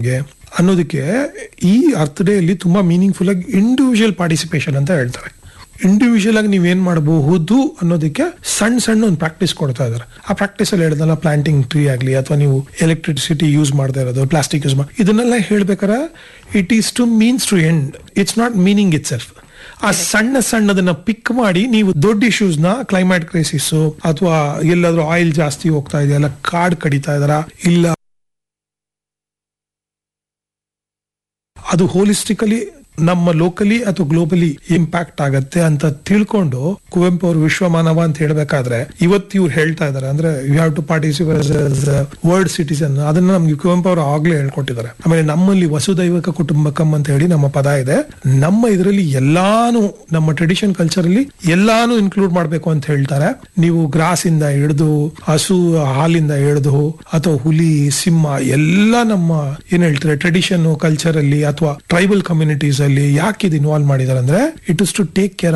ನಮಗೆ ಅನ್ನೋದಕ್ಕೆ ಈ ಅರ್ತ್ ಡೇ ಅಲ್ಲಿ ತುಂಬಾ ಮೀನಿಂಗ್ಫುಲ್ ಆಗಿ ಇಂಡಿವಿಜುವಲ್ ಪಾರ್ಟಿಸಿಪೇಷನ್ ಅಂತ ಹೇಳ್ತಾರೆ ಇಂಡಿವಿಜುವಲ್ ಆಗಿ ನೀವೇನ್ ಮಾಡಬಹುದು ಅನ್ನೋದಕ್ಕೆ ಸಣ್ಣ ಸಣ್ಣ ಒಂದು ಪ್ರಾಕ್ಟೀಸ್ ಕೊಡ್ತಾ ಇದಾರೆ ಆ ಪ್ರಾಕ್ಟೀಸ್ ಅಲ್ಲಿ ಹೇಳ್ದಲ್ಲ ಪ್ಲಾಂಟಿಂಗ್ ಟ್ರೀ ಆಗ್ಲಿ ಅಥವಾ ನೀವು ಎಲೆಕ್ಟ್ರಿಸಿಟಿ ಯೂಸ್ ಮಾಡದೇ ಇರೋದು ಪ್ಲಾಸ್ಟಿಕ್ ಯೂಸ್ ಮಾಡಿ ಇದನ್ನೆಲ್ಲ ಹೇಳ್ಬೇಕಾರೆ it is to means to end it's not meaning itself ಆ ಸಣ್ಣ ಸಣ್ಣದನ್ನ ಪಿಕ್ ಮಾಡಿ ನೀವು ದೊಡ್ಡ ಇಶ್ಯೂಸ್ ನ ಕ್ಲೈಮೇಟ್ ಕ್ರೈಸಿಸ್ ಅಥವಾ ಎಲ್ಲಾದ್ರೂ ಆಯಿಲ್ ಜಾಸ್ತಿ ಹೋಗ್ತಾ ಇದೆಯಲ್ಲ ಕಾಡ್ ಕಡಿತಾ ಇದಾರ ಇಲ್ಲ ಅದು ಹೋಲಿಸ್ಟಿಕಲಿ ನಮ್ಮ ಲೋಕಲಿ ಅಥವಾ ಗ್ಲೋಬಲಿ ಇಂಪ್ಯಾಕ್ಟ್ ಆಗತ್ತೆ ಅಂತ ತಿಳ್ಕೊಂಡು ಕುವೆಂಪು ಅವರು ವಿಶ್ವಮಾನವ ಅಂತ ಹೇಳ್ಬೇಕಾದ್ರೆ ಇವತ್ತು ಇವ್ರು ಹೇಳ್ತಾ ಇದಾರೆ ಅಂದ್ರೆ you have to participate world citizen ಅದನ್ನ ನಮ್ಗೆ ಕುವೆಂಪು ಅವರು ಆಗ್ಲೇ ಹೇಳ್ಕೊಟ್ಟಿದ್ದಾರೆ ಆಮೇಲೆ ನಮ್ಮಲ್ಲಿ ವಸುದೈವಕ ಕುಟುಂಬಕಂ ಅಂತ ಹೇಳಿ ನಮ್ಮ ಪದ ಇದೆ ನಮ್ಮ ಇದರಲ್ಲಿ ಎಲ್ಲಾನು ನಮ್ಮ ಟ್ರೆಡಿಷನ್ ಕಲ್ಚರ್ ಅಲ್ಲಿ ಎಲ್ಲಾನು ಇನ್ಕ್ಲೂಡ್ ಮಾಡ್ಬೇಕು ಅಂತ ಹೇಳ್ತಾರೆ ನೀವು ಗ್ರಾಸ್ ಇಂದ ಹಿಡಿದು ಹಸು ಹಾಲಿಂದ ಹಿಡಿದು ಅಥವಾ ಹುಲಿ ಸಿಂಹ ಎಲ್ಲ ನಮ್ಮ ಏನ್ ಹೇಳ್ತಾರೆ ಟ್ರೆಡಿಷನ್ ಕಲ್ಚರ್ ಅಲ್ಲಿ ಅಥವಾ ಟ್ರೈಬಲ್ ಕಮ್ಯುನಿಟೀಸ್ ಅಲ್ಲಿ ಯಾಕೆ ಇದು ಇನ್ವಾಲ್ವ್ ಮಾಡಿದಾರೆ ಅಂದ್ರೆ it is to take care